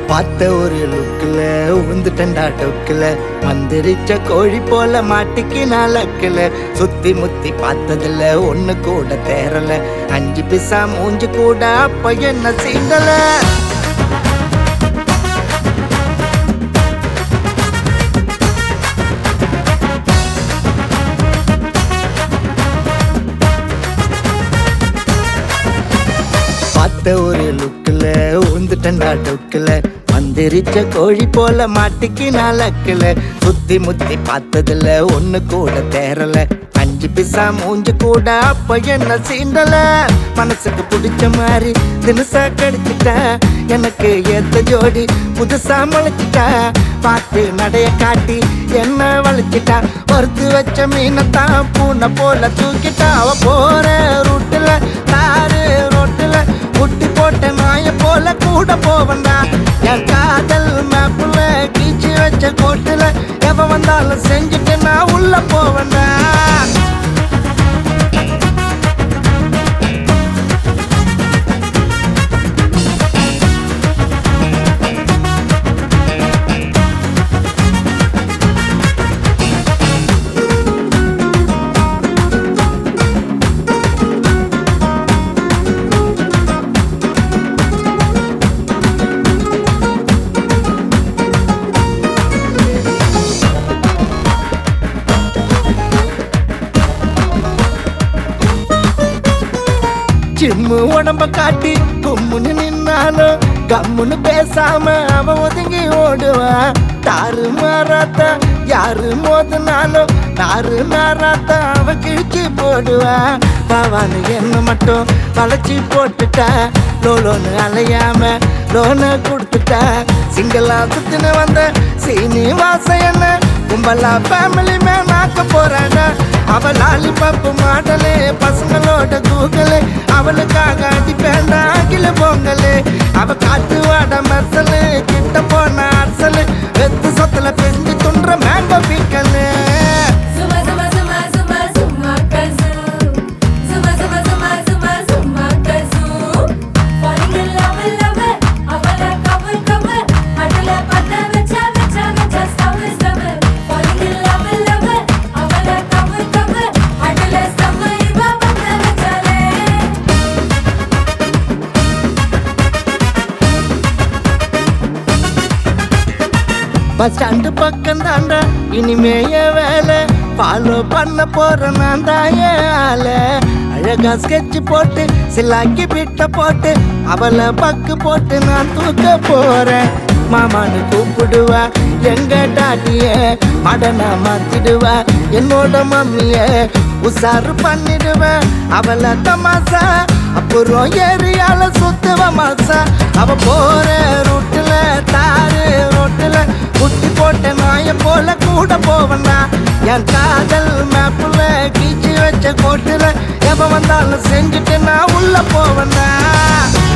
பார்த்த ஒரு லுக்கில் உந்துட்டண்டா டொக்கில் மந்திரிச்ச கோழி போல மாட்டிக்கு நாளக்கில் சுத்தி முத்தி பார்த்ததுல ஒண்ணு கூட தேரல அஞ்சு பிசா மூஞ்சு கூட அப்ப என்ன சீண்டல பார்த்த ஒரு லுக்கில் உந்துட்டண்டா டொக்கில் மந்திரிச்ச கோழி போல மாட்டிக்கு நாளக்கில் சுத்தி முத்தி பார்த்ததுல ஒண்ணு கூட தேரல அஞ்சு பிசா மூஞ்சு கூட அப்ப என்ன சீண்டல மனசுக்கு பிடிச்ச மாதிரி தினசா கடிச்சிட்டா எனக்கு ஏத்த ஜோடி புதுசா முளைச்சிட்டா பார்த்து நடைய காட்டி என்ன வளைச்சிட்டா வறுத்து வச்ச மீனைத்தான் பூனை போல தூக்கிட்டா அவ போற ரூட்டுல தாரு ரோட்டுல குட்டி போட்ட நாய போல கூட போவண்டா என் காதல் மேப்புல கீச்சு வச்ச கோட்டுல எவ வந்தாலும் செஞ்சுட்டு நான் உள்ள போவண்டா சிம்மு உடம்ப காட்டி கும்முன்னு நின்னாலும் கம்முன்னு பேசாம அவ ஒதுங்கி ஓடுவா தாறு மாறாத்த யாரு மோதினாலும் நாறு நாராத்த அவ கிழிச்சு போடுவா பாவான்னு என்ன மட்டும் வளைச்சி போட்டுட்டா லோலோன்னு அலையாம லோனை கொடுத்துட்டா சிங்களா சுத்தின வந்த சீனிவாச என்ன கும்பலா ஃபேமிலி மேன் ஆக்க போறாடா அவ லாலிபாப்பு மாடலே பசங்களோட கூகலே அவளுக்காக அடிப்பேண்டா அகில பொங்கலே அவ காட்டு வாட மசலு கிட்ட போன அரசலு வெத்து சொத்துல பெஞ்சு துன்ற மேங்கோ பீக்கலு Zuma zuma zuma zuma zuma kazoo. Zuma zuma zuma zuma zuma kazoo. Falling in love with lover. அவளை cover cover. அடல பத்த வச்சா வச்சா வச்சா stubble stubble. Falling in love with lover. அவளை cover cover. அடல stubble இவ பத்த வச்சாலே. பஸ் ஸ்டாண்டு பக்கம் தாண்டா இனிமே என் வேலை ஃபாலோ பண்ண போற நான் தான் என் ஆளு அழகா ஸ்கெட்ச் போட்டு சிலாக்கி பிட்ட போட்டு அவளை பக்கு போட்டு நான் தூக்க போறேன் மாமான்னு கூப்பிடுவா எங்க டாடிய மடனா மாத்திடுவா என்னோட மம்மிய உசாரு பண்ணிடுவேன் அவளை தமாசா அப்புறம் ஏரியால சுத்துவ மாசா அவ போற ரூட்டுல தாரு ரோட்டுல குட்டி போட்ட நாய போல கூட போவனா என் காதல் மேப்புல கீச்சு வச்ச கோட்டுல எவ வந்தாலும் செஞ்சுட்டு நான் உள்ள போவனா